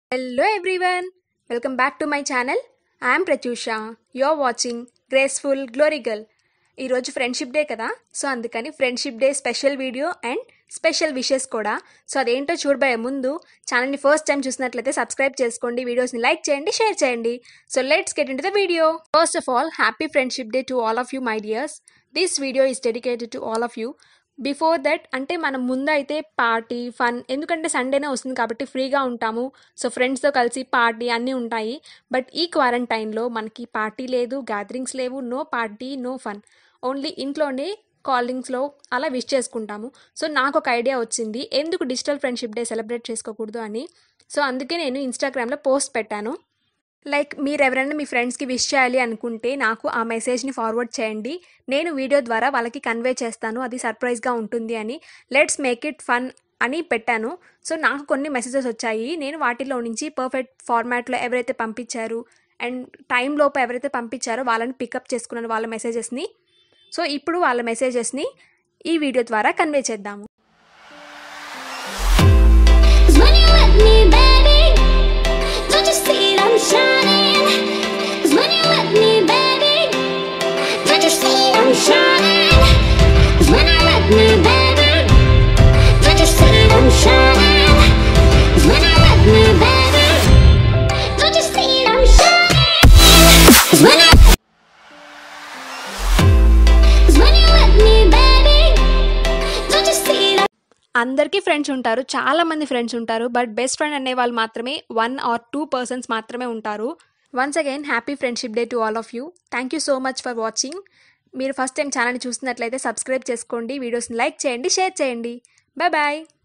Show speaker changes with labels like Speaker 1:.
Speaker 1: Hello everyone, welcome back to my channel. I am Pratyusha. You're watching Graceful Glory Girl. ఈరోజు friendship day కదా so అందుకని friendship day special video and special wishes కూడా so అదేంటో చూడబోయే ముందు ఛానల్ని first time చూసినట్లయితే subscribe చేసుకోండి వీడియోస్ని లైక్ చేయండి షేర్ చేయండి so let's get into the video first of all happy friendship day to all of you my dears this video is dedicated to all of you before that అంటే మనం ముందు అయితే party fun ఎందుకంటే సండేనే వస్తుంది కాబట్టి ఫ్రీగా ఉంటాము so ఫ్రెండ్స్తో కలిసి పార్టీ అన్నీ ఉంటాయి బట్ ఈ క్వారంటైన్లో మనకి పార్టీ లేదు గ్యాదరింగ్స్ లేవు no party no fun only ఇంట్లోనే కాలింగ్స్లో అలా విష్ చేసుకుంటాము సో నాకు ఒక ఐడియా వచ్చింది ఎందుకు డిజిటల్ ఫ్రెండ్షిప్ డే సెలబ్రేట్ చేసుకోకూడదు అని సో అందుకే నేను ఇన్స్టాగ్రామ్లో పోస్ట్ పెట్టాను లైక్ మీరు ఎవరైనా మీ ఫ్రెండ్స్కి విష్ చేయాలి అనుకుంటే నాకు ఆ మెసేజ్ని ఫార్వర్డ్ చేయండి నేను వీడియో ద్వారా వాళ్ళకి కన్వే చేస్తాను అది సర్ప్రైజ్గా ఉంటుంది అని లెట్స్ మేక్ ఇట్ ఫన్ అని పెట్టాను సో నాకు కొన్ని మెసేజెస్ వచ్చాయి నేను వాటిలో నుంచి పర్ఫెక్ట్ ఫార్మాట్లో ఎవరైతే పంపించారు అండ్ టైం లోపు ఎవరైతే పంపించారో వాళ్ళని పికప్ చేసుకున్నాను వాళ్ళ మెసేజెస్ని సో ఇప్పుడు వాళ్ళ మెసేజెస్ని ఈ వీడియో ద్వారా కన్వే చేద్దాము
Speaker 2: Cause when you're with me, baby, don't you see that I'm shining? Cause when you're with me, baby, don't you see that I'm shining? Cause when you're with me, baby, don't you see that I'm shining? Cause when you're with me, baby, don't you see that I'm shining? Cause when I Cause when you're with me, baby, don't you see that
Speaker 1: అందరికీ friends ఉంటారు చాలా మంది friends ఉంటారు but best friend అనే వాళ్ళు మాత్రమే one or two persons మాత్రమే ఉంటారు once again happy friendship day to all of you thank you so much for watching మీరు ఫస్ట్ టైం ఛానల్ని చూస్తున్నట్లయితే సబ్స్క్రైబ్ చేసుకోండి వీడియోస్ని లైక్ చేయండి షేర్ చేయండి బాయ్ బాయ్